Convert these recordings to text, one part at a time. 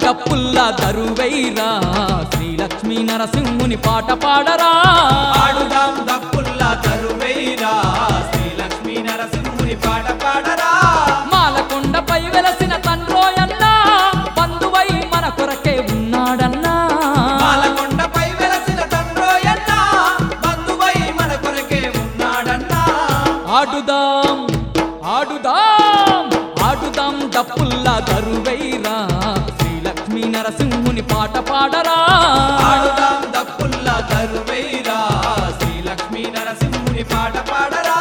డప్పుల్లా దరువైరా శ్రీలక్ష్మీ నరసింహుని పాట పాడరా ఆడుదాం దప్పుల్లా తరువేరా శ్రీలక్ష్మీ నరసింహుని పాట పాడరా మాలకొండపై వెలసిన తండ్రోయన్నా బంధువై మన కొరకే ఉన్నాడన్నా పాలకొండపై వెలసిన తండ్రోయన్న బంధువై మన కొరకే ఉన్నాడన్నా ఆడుదాం ఆడుదాం ఆడుదాం డప్పుల్లా దరువైరా శ్రీలక్ష్మీ నరసింహుని పాట పాడరా ఆడుదాం దప్పుల్లా తరువేరా శ్రీలక్ష్మీ నరసింహుని పాట పాడరా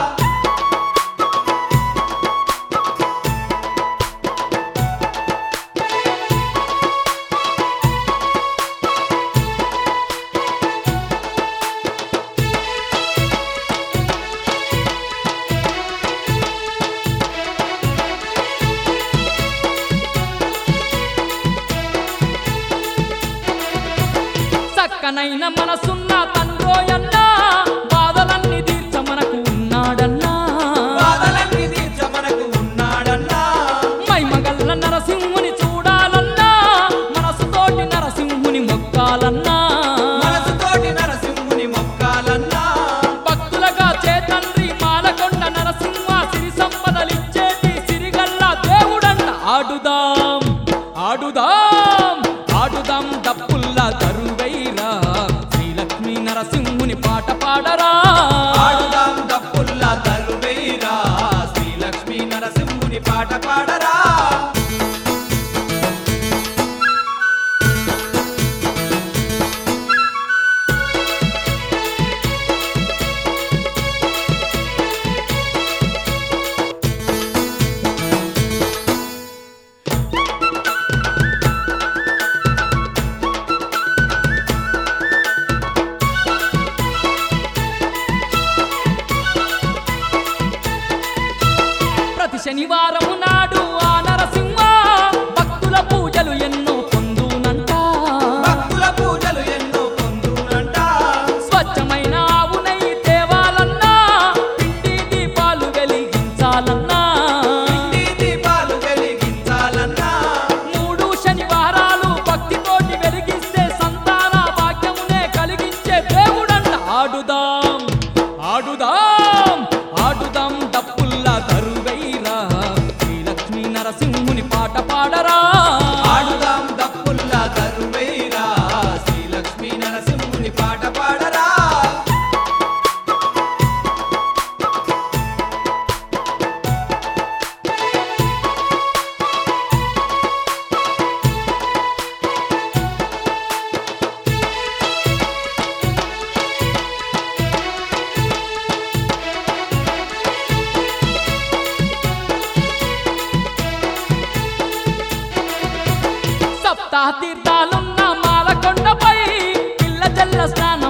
చక్కనైన మనసున్న తండ్రోయన్నా బాధలన్నీ తీర్చ మనకు ఉన్నాడన్నా బాధలన్నీ తీర్చ మనకు ఉన్నాడన్నా మైమగల్ల నరసింహుని చూడాలన్నా మనసుతోటి నరసింహుని మొక్కాలన్నా మనసుతోటి నరసింహుని మొక్కాలన్నా భక్తులగా చేతండ్రి మాలకొండ నరసింహ సిరి సంపదలిచ్చేటి సిరిగల్ల దేవుడన్న ఆడుదాం ఆడుదాం ఆడుదాం డప్పుల్లా తరువైరా శ్రీలక్ష్మీ నరసింహుని పాట పాడరా ఆడుదాం దప్పుల్లా తరువేరా శ్రీలక్ష్మీ నరసింహుని పాట పాడరా ప్రతి శనివారం నాడు ఆ నరసింహ భక్తుల పూజలు ఎన్నో పొందునంట భక్తుల పూజలు ఎన్నో పొందునంట స్వచ్ఛమైన ఆవు నెయ్యి తేవాలన్నా పిండి దీపాలు వెలిగించాలన్నా ఇంటి దీపాలు వెలిగించాలన్నా మూడు శనివారాలు భక్తితోటి వెలిగిస్తే సంతాన భాగ్యమునే కలిగించే దేవుడంట ఆడుదాం ఆడుదాం ఆడుదాం డప్పుల్లా తరువైరా శ్రీలక్ష్మీ నరసింహుని పాట పాడరా ఆడుదాం దప్పుల్లా తరువేరా శ్రీలక్ష్మీ నరసింహుని పాట పాడరా సప్తాహ తీర్థాలున్న మాలకొండపై పిల్ల జల్ల స్నానం